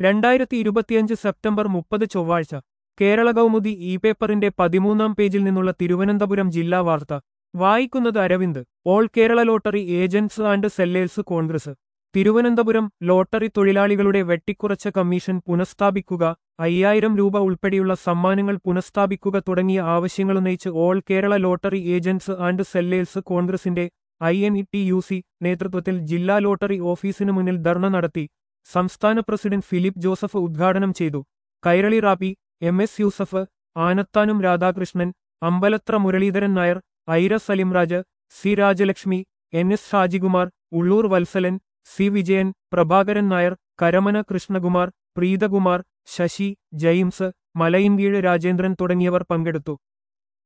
രണ്ടായിരത്തി ഇരുപത്തിയഞ്ച് സെപ്റ്റംബർ മുപ്പത് ചൊവ്വാഴ്ച കേരള കൗമുദി ഇ പേപ്പറിന്റെ പതിമൂന്നാം പേജിൽ നിന്നുള്ള തിരുവനന്തപുരം ജില്ലാ വാർത്ത വായിക്കുന്നത് Aravind all Kerala lottery agents and sellers Congress Thiruvananthapuram lottery തൊഴിലാളികളുടെ വെട്ടിക്കുറച്ച കമ്മീഷൻ പുനഃസ്ഥാപിക്കുക അയ്യായിരം രൂപ ഉൾപ്പെടെയുള്ള സമ്മാനങ്ങൾ പുനഃസ്ഥാപിക്കുക തുടങ്ങിയ ആവശ്യങ്ങളുന്നയിച്ച് all Kerala lottery agents and sellers കോൺഗ്രസിന്റെ I N E T U C നേതൃത്വത്തിൽ ജില്ലാ ലോട്ടറി ഓഫീസിനു മുന്നിൽ ധർണ നടത്തി സംസ്ഥാന പ്രസിഡന്റ് ഫിലിപ്പ് ജോസഫ് ഉദ്ഘാടനം ചെയ്തു കൈരളി റാപ്പി എം എസ് യൂസഫ് ആനത്താനും Radhakrishnan Ambalathara Muraleedharan Nair Aira Salimraj C Rajalakshmi N S Shajikumar Ulloor Vathsalan C Vijayan Prabhakaran Nair Karamana Krishnakumar Preethakumar Sasi James Malayinkeezhu Rajendran തുടങ്ങിയവർ പങ്കെടുത്തു